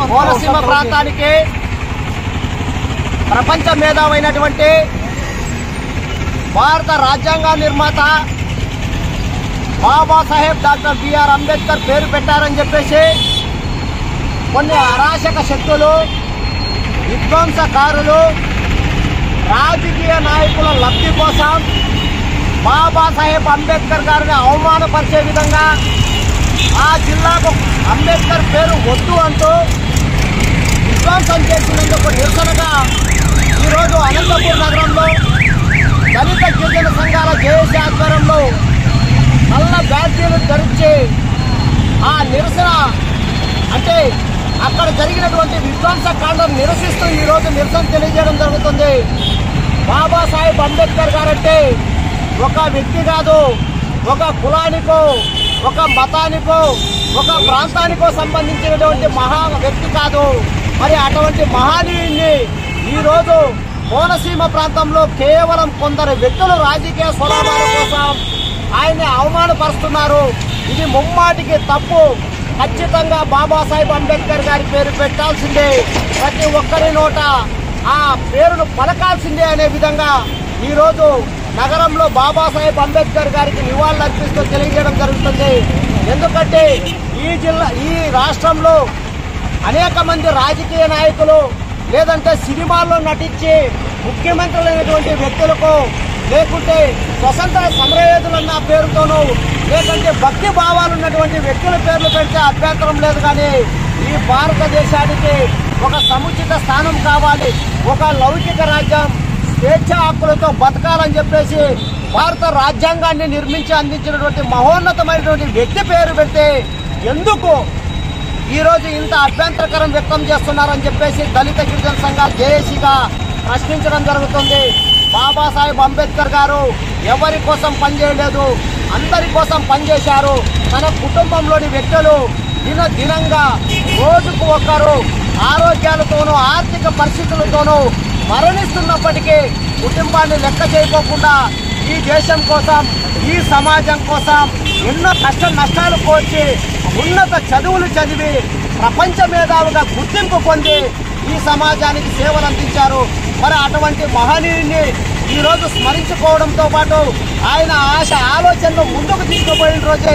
కోనసీమ ప్రాంతానికి ప్రపంచ మేధావైనటువంటి భారత రాజ్యాంగ నిర్మాత బాబాసాహెబ్ డాక్టర్ బిఆర్ అంబేద్కర్ పేరు పెట్టారని చెప్పేసి కొన్ని అరాచక శక్తులు విధ్వంసకారులు రాజకీయ నాయకుల లబ్ధి కోసం బాబాసాహెబ్ అంబేద్కర్ గారిని అవమానపరిచే విధంగా ఆ జిల్లాకు అంబేద్కర్ పేరు వద్దు అంటూ విధ్వంసం చేసినందుకు నిరసనగా ఈరోజు అనంతపూర్ నగరంలో దళిత గిరిజన సంఘాల జేఏసీ ఆధ్వర్యంలో నల్ల బ్యాడ్జీలు ధరించి ఆ నిరసన అంటే అక్కడ జరిగినటువంటి విధ్వంస కాండం నిరసిస్తూ ఈ రోజు నిరసన తెలియజేయడం జరుగుతుంది బాబాసాహెబ్ అంబేద్కర్ గారంటే ఒక వ్యక్తి కాదు ఒక కులానికో ఒక మతానికో ఒక ప్రాంతానికో సంబంధించినటువంటి మహా వ్యక్తి కాదు మరి అటువంటి మహానీయుణ్ణి ఈ రోజు కోనసీమ ప్రాంతంలో కేవలం కొందరు వ్యక్తులు రాజకీయ స్వలాభాల కోసం ఆయన్ని అవమానపరుస్తున్నారు ఇది ముమ్మాటికి తప్పు ఖచ్చితంగా బాబాసాహెబ్ అంబేద్కర్ గారి పేరు పెట్టాల్సిందే ప్రతి ఒక్కరి నోట ఆ పేరును పలకాల్సిందే అనే విధంగా ఈ రోజు నగరంలో బాబాసాహెబ్ అంబేద్కర్ గారికి నివాళులర్పిస్తూ తెలియజేయడం జరుగుతుంది ఎందుకంటే ఈ జిల్లా ఈ రాష్ట్రంలో అనేక మంది రాజకీయ నాయకులు లేదంటే సినిమాల్లో నటించి ముఖ్యమంత్రులైనటువంటి వ్యక్తులకు లేకుంటే స్వతంత్ర సమరయోధులన్న పేరుతోనూ లేదంటే భక్తి భావాలు ఉన్నటువంటి వ్యక్తుల పేర్లు పెడితే అభ్యంతరం లేదు కానీ ఈ భారతదేశానికి ఒక సముచిత స్థానం కావాలి ఒక లౌకిక రాజ్యం స్వేచ్ఛ హక్కులతో బతకాలని చెప్పేసి భారత రాజ్యాంగాన్ని నిర్మించి అందించినటువంటి మహోన్నతమైనటువంటి వ్యక్తి పేరు పెడితే ఎందుకు ఈ రోజు ఇంత అభ్యంతరకరం వ్యక్తం చేస్తున్నారని చెప్పేసి దళిత గిరిజన సంఘాలు జేఏసీగా ప్రశ్నించడం జరుగుతుంది బాబాసాహెబ్ అంబేద్కర్ గారు ఎవరి కోసం పనిచేయలేదు అందరి కోసం పనిచేశారు తన కుటుంబంలోని వ్యక్తులు దిన దినంగా రోజుకు ఒకరు ఆరోగ్యాలతోనూ ఆర్థిక పరిస్థితులతోనూ మరణిస్తున్నప్పటికీ కుటుంబాన్ని లెక్క చేయకోకుండా ఈ దేశం కోసం ఈ సమాజం కోసం ఎన్నో కష్ట నష్టాలు కోర్చి ఉన్నత చదువులు చదివి ప్రపంచ మేధావుగా గుర్తింపు పొంది ఈ సమాజానికి సేవలు అందించారు మరి అటువంటి మహనీయుని ఈ రోజు స్మరించుకోవడంతో పాటు ఆయన ఆశ ఆలోచనలు ముందుకు తీసుకుపోయిన రోజే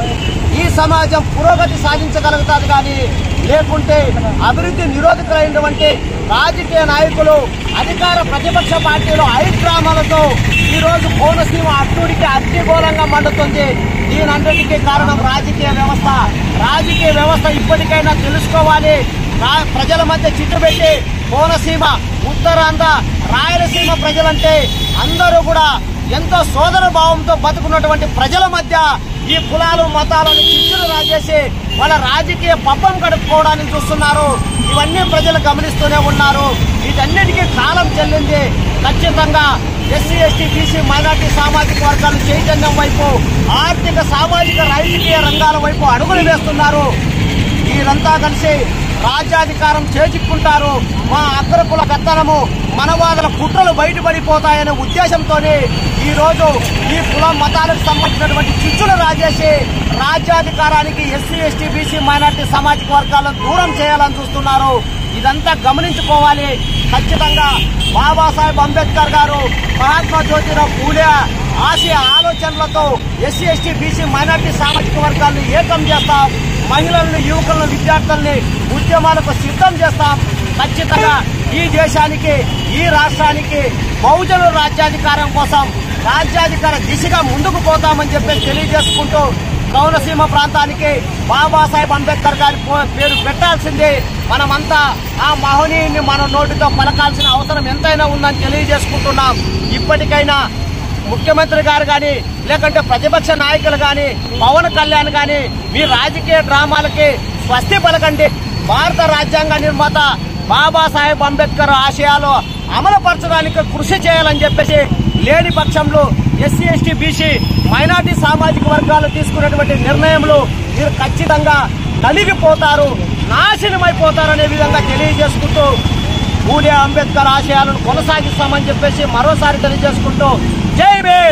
ఈ సమాజం పురోగతి సాధించగలుగుతుంది కానీ లేకుంటే అభివృద్ధి నిరోధకులైనటువంటి రాజకీయ నాయకులు అధికార ప్రతిపక్ష పార్టీలు ఐగ్రామాలతో ఈ రోజు కోనసీమ అట్టుడికి అగ్నిగోళంగా మండుతుంది దీనంతటికీ కారణం రాజకీయ వ్యవస్థ రాజకీయ వ్యవస్థ ఇప్పటికైనా తెలుసుకోవాలి రా- ప్రజల మధ్య చిట్టు పెట్టి కోనసీమ ఉత్తరాంధ్ర రాయలసీమ ప్రజలంటే అందరూ కూడా ఎంతో సోదర భావంతో బతుకున్నటువంటి ప్రజల మధ్య ఈ కులాలు మతాలను చిచ్చులు రాజేసి వాళ్ళ రాజకీయ పబ్బం గడుపుకోవడానికి చూస్తున్నారు ఇవన్నీ ప్రజలు గమనిస్తూనే ఉన్నారు వీటన్నిటికీ కాలం చెల్లింది ఖచ్చితంగా ఎస్సీ ఎస్టీ బీసీ మైనార్టీ సామాజిక వర్గాలు చైతన్యం వైపు ఆర్థిక సామాజిక రాజకీయ రంగాల వైపు అడుగులు వేస్తున్నారు వీరంతా కలిసి రాజ్యాధికారం చేజిక్కుంటారు మా అగ్రకుల పెత్తనము మనవాదుల కుట్రలు బయటపడిపోతాయనే ఉద్దేశంతోనే ఈ రోజు ఈ కుల మతాలకు సంబంధించినటువంటి చిచ్చులు రాజేసి రాజ్యాధికారానికి ఎస్సీ ఎస్టీ బీసీ మైనార్టీ సామాజిక వర్గాలను దూరం చేయాలని చూస్తున్నారు ఇదంతా గమనించుకోవాలి ఖచ్చితంగా బాబాసాహెబ్ అంబేద్కర్ గారు మహాత్మా జ్యోతిరావు పూలే ఆశయ ఆలోచనలతో ఎస్సీ ఎస్టీ బీసీ మైనార్టీ సామాజిక వర్గాలను ఏకం చేస్తాం మహిళలను యువకులను విద్యార్థుల్ని ఉద్యమాలకు సిద్ధం చేస్తాం ఖచ్చితంగా ఈ దేశానికి ఈ రాష్ట్రానికి బహుజనుల రాజ్యాధికారం కోసం రాజ్యాధికార దిశగా ముందుకు పోతామని చెప్పి తెలియజేసుకుంటూ కోనసీమ ప్రాంతానికి బాబాసాహెబ్ అంబేద్కర్ గారి పో- పేరు పెట్టాల్సిందే మనమంతా ఆ మహనీయుని మన నోటితో పలకాల్సిన అవసరం ఎంతైనా ఉందని తెలియజేసుకుంటున్నాం ఇప్పటికైనా ముఖ్యమంత్రి గారు కానీ లేకంటే ప్రతిపక్ష నాయకులు కానీ పవన్ కళ్యాణ్ కానీ మీ రాజకీయ డ్రామాలకి స్వస్తి పలకండి భారత రాజ్యాంగ నిర్మాత బాబాసాహెబ్ అంబేద్కర్ ఆశయాలు అమలుపరచడానికి కృషి చేయాలని చెప్పేసి లేని పక్షంలో ఎస్సీ ఎస్టీ బీసీ మైనార్టీ సామాజిక వర్గాలు తీసుకున్నటువంటి నిర్ణయంలో మీరు ఖచ్చితంగా నలిగిపోతారు నాశనమైపోతారనే విధంగా తెలియజేసుకుంటూ పూలే అంబేద్కర్ ఆశయాలను కొనసాగిస్తామని చెప్పేసి మరోసారి తెలియజేసుకుంటూ జై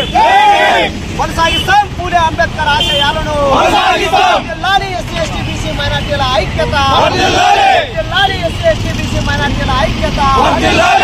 భీమ్ కొనసాగిస్తాం పూలే అంబేద్కర్ ఆశయాలను కొనసాగిస్తాం. జిల్లాని ఎస్సీ ఎస్టీ బీసీ మైనార్టీల ఐక్యత వర్ధిల్లాలి. జిల్లాని వర్ధిల్లాలి ఎస్సీ ఎస్టీ బీసీ మైనార్టీల ఐక్యత వర్ధిల్లాలి